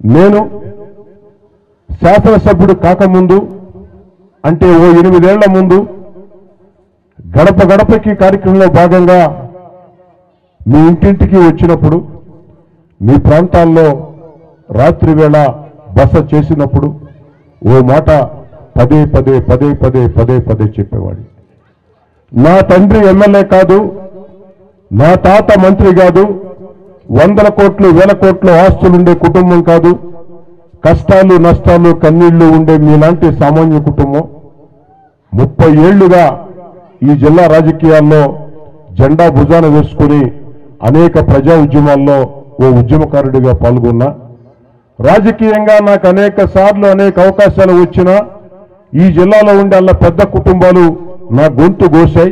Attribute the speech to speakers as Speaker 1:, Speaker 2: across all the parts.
Speaker 1: నేను శాసనసభ్యుడు కాకముందు అంటే ఓ ఎనిమిదేళ్ల ముందు గడప గడపకి కార్యక్రమంలో భాగంగా మీ ఇంటింటికి వచ్చినప్పుడు మీ ప్రాంతాల్లో రాత్రి వేళ బస చేసినప్పుడు ఓ మాట పదే పదే పదే పదే పదే పదే చెప్పేవాడు నా తండ్రి ఎమ్మెల్యే కాదు నా తాత మంత్రి కాదు వందల కోట్లు వేల కోట్ల ఆస్తులుండే కుటుంబం కాదు కష్టాలు నష్టాలు కన్నీళ్లు ఉండే మీలాంటి సామాన్య కుటుంబం ముప్పై ఏళ్లుగా ఈ జిల్లా రాజకీయాల్లో జెండా భుజాన వేసుకుని అనేక ప్రజా ఉద్యమాల్లో ఓ ఉద్యమకారుడిగా పాల్గొన్నా రాజకీయంగా నాకు అనేక సార్లు అనేక అవకాశాలు వచ్చినా ఈ జిల్లాలో ఉండే అల్ల పెద్ద కుటుంబాలు నా గొంతు గోశాయి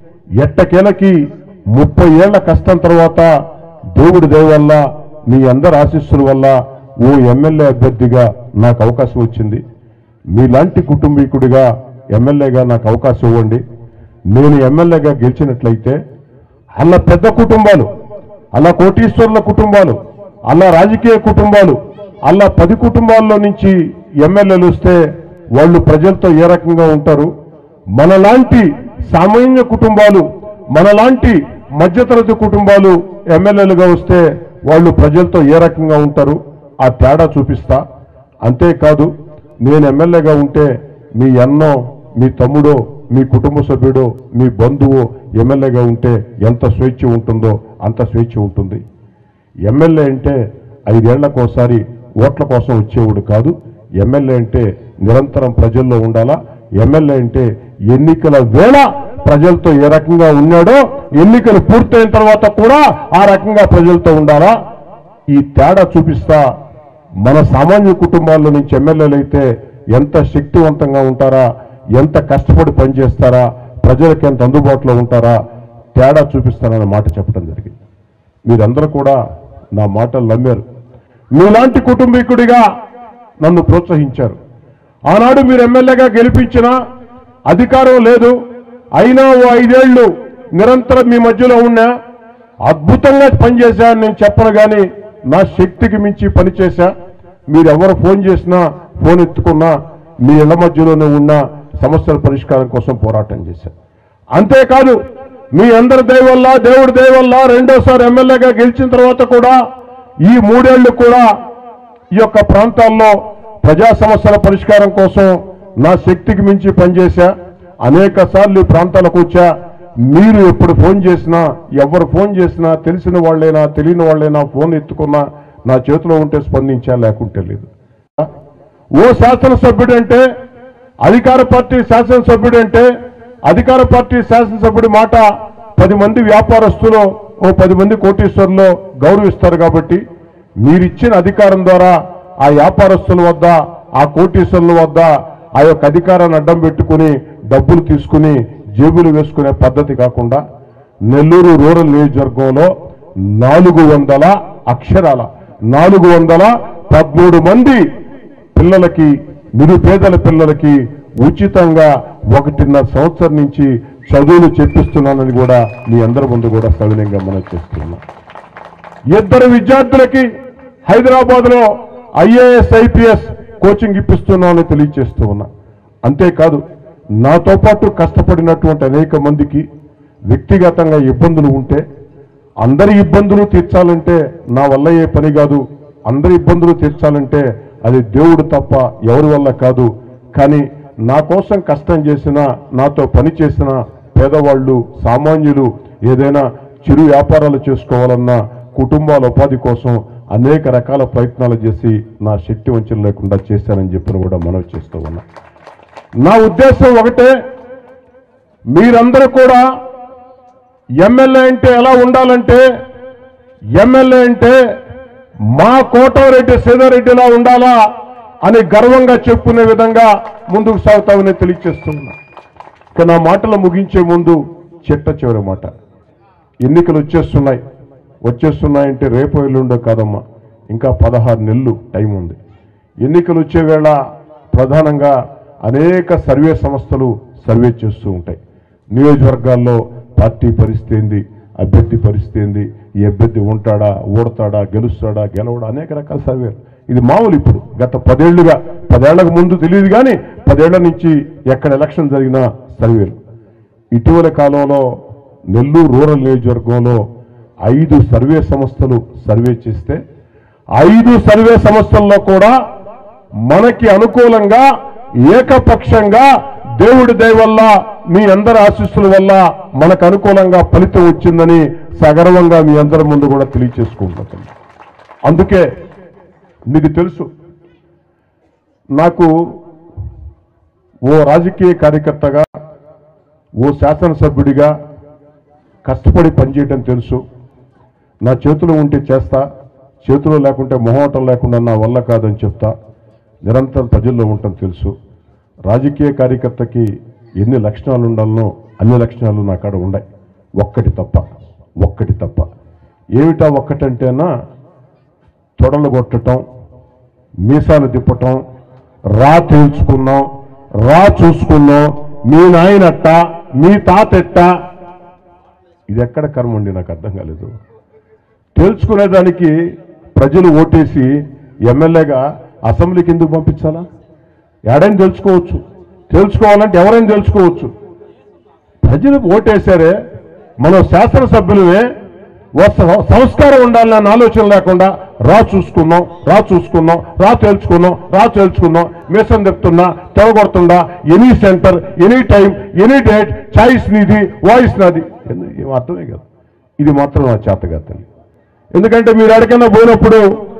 Speaker 1: ఎట్టకేలకి ముప్పై ఏళ్ల కష్టం తర్వాత దేవుడి దయ వల్ల మీ అందరి ఆశీస్సుల వల్ల ఓ ఎమ్మెల్యే అభ్యర్థిగా నాకు అవకాశం వచ్చింది మీలాంటి కుటుంబీకుడిగా ఎమ్మెల్యేగా నాకు అవకాశం ఇవ్వండి నేను ఎమ్మెల్యేగా గెలిచినట్లయితే అలా పెద్ద కుటుంబాలు అలా కోటీశ్వరుల కుటుంబాలు అలా రాజకీయ కుటుంబాలు అలా పది కుటుంబాల్లో నుంచి ఎమ్మెల్యేలు వస్తే వాళ్ళు ప్రజలతో ఏ రకంగా ఉంటారు మనలాంటి సామాన్య కుటుంబాలు మనలాంటి మధ్యతరగతి కుటుంబాలు ఎమ్మెల్యేలుగా వస్తే వాళ్ళు ప్రజలతో ఏ రకంగా ఉంటారు ఆ తేడా చూపిస్తా అంతేకాదు నేను ఎమ్మెల్యేగా ఉంటే మీ అన్నో మీ తమ్ముడో మీ కుటుంబ సభ్యుడో మీ బంధువు ఎమ్మెల్యేగా ఉంటే ఎంత స్వేచ్ఛ ఉంటుందో అంత స్వేచ్ఛ ఉంటుంది ఎమ్మెల్యే అంటే ఐదేళ్లకోసారి ఓట్ల కోసం వచ్చేవాడు కాదు ఎమ్మెల్యే అంటే నిరంతరం ప్రజల్లో ఉండాలా ఎమ్మెల్యే అంటే ఎన్నికల వేళ ప్రజలతో ఏ రకంగా ఉన్నాడో ఎన్నికలు పూర్తయిన తర్వాత కూడా ఆ రకంగా ప్రజలతో ఉండాలా ఈ తేడా చూపిస్తా మన సామాన్య కుటుంబాల్లో నుంచి ఎమ్మెల్యేలు అయితే ఎంత శక్తివంతంగా ఉంటారా ఎంత కష్టపడి పనిచేస్తారా ప్రజలకు ఎంత అందుబాటులో ఉంటారా తేడా చూపిస్తానన్న మాట చెప్పడం జరిగింది మీరందరూ కూడా నా మాటలు నమ్మారు మీలాంటి కుటుంబీకుడిగా నన్ను ప్రోత్సహించారు ఆనాడు మీరు ఎమ్మెల్యేగా గెలిపించిన అధికారం లేదు అయినా ఓ ఐదేళ్లు నిరంతరం మీ మధ్యలో ఉన్నా అద్భుతంగా పనిచేశాను నేను చెప్పను కానీ నా శక్తికి మించి పనిచేశా మీరు ఎవరు ఫోన్ చేసినా ఫోన్ ఎత్తుకున్నా మీ ఇళ్ల మధ్యలోనే ఉన్న సమస్యల పరిష్కారం కోసం పోరాటం చేశాను అంతేకాదు మీ అందరి దయ వల్ల దేవుడి దయ వల్ల రెండోసారి ఎమ్మెల్యేగా గెలిచిన తర్వాత కూడా ఈ మూడేళ్లు కూడా ఈ యొక్క ప్రాంతాల్లో ప్రజా సమస్యల పరిష్కారం కోసం నా శక్తికి మించి పనిచేశా అనేక సార్లు ఈ ప్రాంతాలకు వచ్చా మీరు ఎప్పుడు ఫోన్ చేసినా ఎవరు ఫోన్ చేసినా తెలిసిన వాళ్ళైనా తెలియని వాళ్ళైనా ఫోన్ ఎత్తుకున్నా నా చేతిలో ఉంటే స్పందించా లేకుంటే లేదు ఓ శాసనసభ్యుడు అంటే అధికార పార్టీ శాసనసభ్యుడు అంటే అధికార పార్టీ శాసనసభ్యుడి మాట పది మంది వ్యాపారస్తులు ఓ పది మంది కోటీశ్వరులు గౌరవిస్తారు కాబట్టి మీరిచ్చిన అధికారం ద్వారా ఆ వ్యాపారస్తుల వద్ద ఆ కోటీశ్వరుల వద్ద ఆ యొక్క అధికారాన్ని అడ్డం పెట్టుకుని డబ్బులు తీసుకుని జేబులు వేసుకునే పద్ధతి కాకుండా నెల్లూరు రూరల్ నియోజకవర్గంలో నాలుగు వందల అక్షరాల నాలుగు వందల పదమూడు మంది పిల్లలకి నిరుపేదల పిల్లలకి ఉచితంగా ఒకటిన్నర సంవత్సరం నుంచి చదువులు చెప్పిస్తున్నానని కూడా మీ అందరి ముందు కూడా సవినయంగా మనం చేస్తున్నా ఇద్దరు విద్యార్థులకి హైదరాబాద్ లో ఐఏఎస్ ఐపీఎస్ కోచింగ్ ఇప్పిస్తున్నామని తెలియజేస్తూ ఉన్నా అంతేకాదు నాతో పాటు కష్టపడినటువంటి అనేక మందికి వ్యక్తిగతంగా ఇబ్బందులు ఉంటే అందరి ఇబ్బందులు తీర్చాలంటే నా వల్ల ఏ పని కాదు అందరి ఇబ్బందులు తీర్చాలంటే అది దేవుడు తప్ప ఎవరి వల్ల కాదు కానీ నా కోసం కష్టం చేసిన నాతో పని చేసిన పేదవాళ్ళు సామాన్యులు ఏదైనా చిరు వ్యాపారాలు చేసుకోవాలన్నా కుటుంబాల ఉపాధి కోసం అనేక రకాల ప్రయత్నాలు చేసి నా శక్తి వంచన లేకుండా చేశానని చెప్పిన కూడా మనవి చేస్తూ ఉన్నా నా ఉద్దేశం ఒకటే మీరందరూ కూడా ఎమ్మెల్యే అంటే ఎలా ఉండాలంటే ఎమ్మెల్యే అంటే మా కోటరెడ్డి సీతారెడ్డిలా ఉండాలా అని గర్వంగా చెప్పుకునే విధంగా ముందుకు సాగుతామని తెలియజేస్తున్నా ఇక నా మాటలు ముగించే ముందు చిట్ట చివరి మాట ఎన్నికలు వచ్చేస్తున్నాయి వచ్చేస్తున్నాయంటే రేపు ఎల్లుండో కాదమ్మా ఇంకా పదహారు నెలలు టైం ఉంది ఎన్నికలు వచ్చే వేళ ప్రధానంగా అనేక సర్వే సంస్థలు సర్వే చేస్తూ ఉంటాయి నియోజకవర్గాల్లో పార్టీ పరిస్థితి ఏంది అభ్యర్థి పరిస్థితి ఏంది ఈ అభ్యర్థి ఉంటాడా ఓడతాడా గెలుస్తాడా గెలవడా అనేక రకాల సర్వేలు ఇది మామూలు ఇప్పుడు గత పదేళ్లుగా పదేళ్లకు ముందు తెలియదు కానీ పదేళ్ల నుంచి ఎక్కడ ఎలక్షన్ జరిగినా సర్వేలు ఇటీవల కాలంలో నెల్లూరు రూరల్ నియోజకవర్గంలో ఐదు సర్వే సంస్థలు సర్వే చేస్తే ఐదు సర్వే సంస్థల్లో కూడా మనకి అనుకూలంగా ఏకపక్షంగా దేవుడి దయ వల్ల మీ అందరి ఆశీస్సుల వల్ల మనకు అనుకూలంగా ఫలితం వచ్చిందని సగర్వంగా మీ అందరి ముందు కూడా తెలియచేసుకుంటున్నాను అందుకే మీకు తెలుసు నాకు ఓ రాజకీయ కార్యకర్తగా ఓ శాసనసభ్యుడిగా కష్టపడి పనిచేయటం తెలుసు నా చేతిలో ఉంటే చేస్తా చేతిలో లేకుంటే మొహోటం లేకుండా నా వల్ల కాదని చెప్తా నిరంతరం ప్రజల్లో ఉండటం తెలుసు రాజకీయ కార్యకర్తకి ఎన్ని లక్షణాలు ఉండాలనో అన్ని లక్షణాలు నా కాడ ఉన్నాయి ఒక్కటి తప్ప ఒక్కటి తప్ప ఏమిటా ఒక్కటంటేనా తొడలు కొట్టటం మీసాలు తిప్పటం రా తేల్చుకున్నాం రా చూసుకున్నాం మీ నాయనట్ట మీ తాతెట్ట ఇది ఎక్కడ కర్మ అండి నాకు అర్థం కాలేదు తేల్చుకునేదానికి ప్రజలు ఓటేసి ఎమ్మెల్యేగా అసెంబ్లీకి ఎందుకు పంపించాలా ఎడైనా తెలుసుకోవచ్చు తెలుసుకోవాలంటే ఎవరైనా తెలుసుకోవచ్చు ప్రజలు ఓటేశారే మనం శాసనసభ్యులమే ఓ స- సంస్కారం ఉండాలన్న ఆలోచన లేకుండా రా చూసుకున్నాం రా చూసుకున్నాం రా తేల్చుకున్నాం రా తేల్చుకున్నాం మిషన్ చెప్తున్నా తెగొడుతుండా any centre any time any date choice నీది వాయిస్ నాది ఎందు- ఏం అర్థమే కదా ఇది మాత్రం నా చేతగా తల్లి ఎందుకంటే మీరు ఎక్కడికైనా పోయినప్పుడు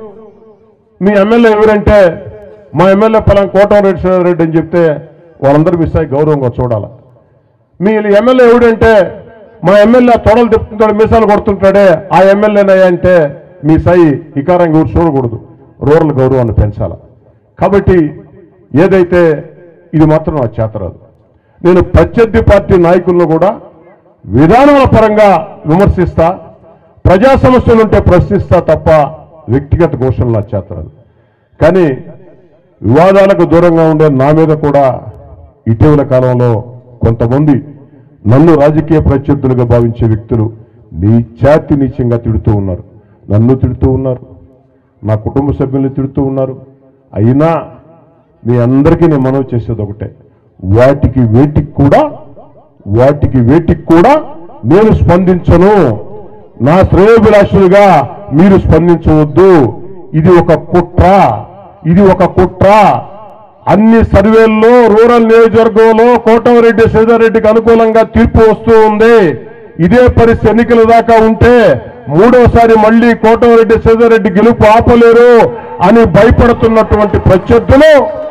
Speaker 1: మీ ఎమ్మెల్యే ఎవరంటే మా ఎమ్మెల్యే పలానా కోటమిరెడ్డి శ్రీధర్ రెడ్డి అని చెప్తే వాళ్ళందరూ మీ స్థాయి గౌరవంగా చూడాలి మీ ఎమ్మెల్యే ఎవడంటే మా ఎమ్మెల్యే తొడలు తిప్పుతుంటాడు మీసాలు కొడుతుంటాడే ఆ ఎమ్మెల్యేనయ్యా అంటే మీ స్థాయి ఇకారంగా ఎవరు చూడకూడదు రూరల్ గౌరవాన్ని పెంచాలి కాబట్టి ఏదైతే ఇది మాత్రం నా చేతరాదు నేను ప్రత్యర్థి పార్టీ నాయకులను కూడా విధానాల పరంగా విమర్శిస్తా ప్రజా సమస్యలుంటే ప్రశ్నిస్తా తప్ప వ్యక్తిగత ఘోషణలు నా చేతరాదు కానీ వివాదాలకు దూరంగా ఉండే నా మీద కూడా ఇటీవల కాలంలో కొంతమంది నన్ను రాజకీయ ప్రత్యర్థులుగా భావించే వ్యక్తులు నీ ఛాతి నీచంగా తిడుతూ ఉన్నారు నన్ను తిడుతూ ఉన్నారు నా కుటుంబ సభ్యుల్ని తిడుతూ ఉన్నారు అయినా మీ అందరికీ నేను మనవి చేసేది ఒకటే వాటికి వేటికి కూడా వాటికి వేటికి కూడా నేను స్పందించను నా శ్రేయోభిలాషులుగా మీరు స్పందించవద్దు ఇది ఒక కుట్ర ఇది ఒక కుట్ర అన్ని సర్వేల్లో రూరల్ నియోజకవర్గంలో కోటమిరెడ్డి శ్రీధర్రెడ్డికి అనుకూలంగా తీర్పు వస్తూ ఉంది ఇదే పరిస్థితి ఎన్నికల దాకా ఉంటే మూడోసారి మళ్ళీ కోటమిరెడ్డి శ్రీధర్రెడ్డి గెలుపు ఆపలేరు అని భయపడుతున్నటువంటి ప్రత్యర్థులు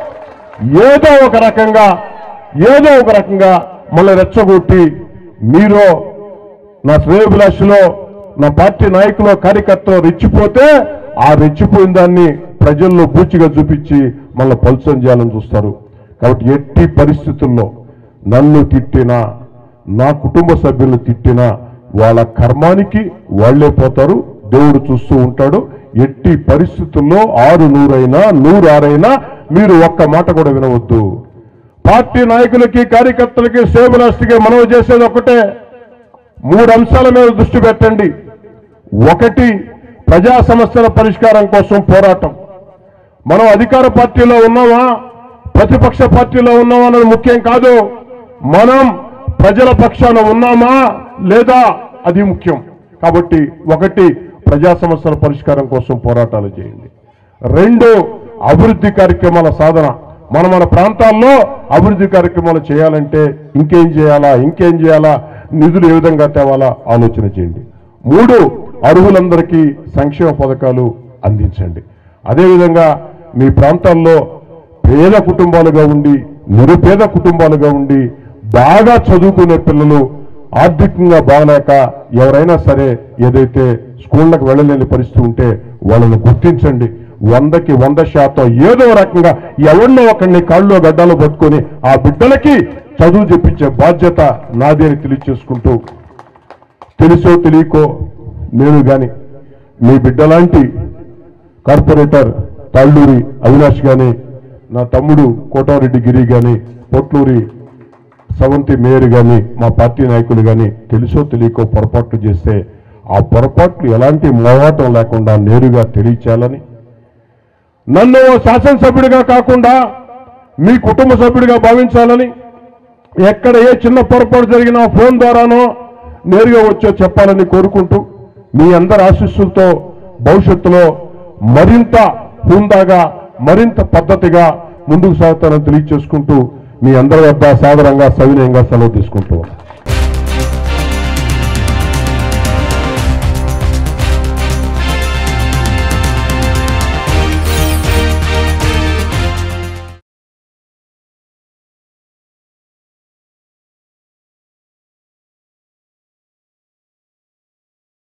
Speaker 1: ఏదో ఒక రకంగా ఏదో ఒక రకంగా మళ్ళీ రెచ్చగొట్టి మీరు నా శ్రేయోభిలాషులో నా పార్టీ నాయకులు కార్యకర్తలు రెచ్చిపోతే ఆ రెచ్చిపోయిన దాన్ని ప్రజల్లో పూచిగా చూపించి మళ్ళీ పలుచం చేయాలని చూస్తారు కాబట్టి ఎట్టి పరిస్థితుల్లో నన్ను తిట్టినా నా కుటుంబ సభ్యులను తిట్టినా వాళ్ళ కర్మానికి వాళ్లే పోతారు దేవుడు చూస్తూ ఉంటాడు ఎట్టి పరిస్థితుల్లో ఆరు నూరైనా నూరు ఆరైనా మీరు ఒక్క మాట కూడా వినవద్దు పార్టీ నాయకులకి కార్యకర్తలకి సేవలాస్తికి మనవి చేసేది ఒకటే మూడు అంశాల మీద దృష్టి పెట్టండి ఒకటి ప్రజా సమస్యల పరిష్కారం కోసం పోరాటం మనం అధికార పార్టీలో ఉన్నామా ప్రతిపక్ష పార్టీలో ఉన్నామా అన్నది ముఖ్యం కాదు మనం ప్రజల పక్షాన ఉన్నామా లేదా అది ముఖ్యం కాబట్టి ఒకటి ప్రజా సమస్యల పరిష్కారం కోసం పోరాటాలు చేయండి రెండు అభివృద్ధి కార్యక్రమాల సాధన మన మన ప్రాంతాల్లో అభివృద్ధి కార్యక్రమాలు చేయాలంటే ఇంకేం చేయాలా ఇంకేం చేయాలా నిధులు ఏ విధంగా తేవాలా ఆలోచన చేయండి మూడు అర్హులందరికీ సంక్షేమ పథకాలు అందించండి అదేవిధంగా మీ ప్రాంతాల్లో పేద కుటుంబాలుగా ఉండి నిరుపేద కుటుంబాలుగా ఉండి బాగా చదువుకునే పిల్లలు ఆర్థికంగా బాగలేక ఎవరైనా సరే ఏదైతే స్కూళ్ళకు వెళ్ళలేని పరిస్థితి ఉంటే వాళ్ళని గుర్తించండి వందకి వంద శాతం ఏదో రకంగా ఎవరినో ఒకరిని కాళ్ళు గడ్డాలు పట్టుకొని ఆ బిడ్డలకి చదువు చెప్పించే బాధ్యత నాది అని తెలియచేసుకుంటూ తెలుసో తెలియకో నేను గాని మీ బిడ్డలాంటి కార్పొరేటర్ తాళ్ళూరి అవినాష్ గాని నా తమ్ముడు కోటారెడ్డి గిరి గాని పొట్లూరి సవంతి మేయర్ గాని మా పార్టీ నాయకులు గాని తెలుసో తెలియకో పొరపాట్లు చేస్తే ఆ పొరపాట్లు ఎలాంటి మోహాటం లేకుండా నేరుగా తెలియచేయాలని నన్ను ఓ శాసనసభ్యుడిగా కాకుండా మీ కుటుంబ సభ్యుడిగా భావించాలని ఎక్కడ ఏ చిన్న పొరపాటు జరిగినా ఫోన్ ద్వారానో నేరుగా వచ్చో చెప్పాలని కోరుకుంటూ మీ అందరి ఆశీస్సులతో భవిష్యత్తులో మరింత హుందాగా మరింత పద్ధతిగా ముందుకు సాగుతానని తెలియచేసుకుంటూ మీ అందరి వద్ద సాదరంగా సవినయంగా సెలవు తీసుకుంటూ ఉన్నాను.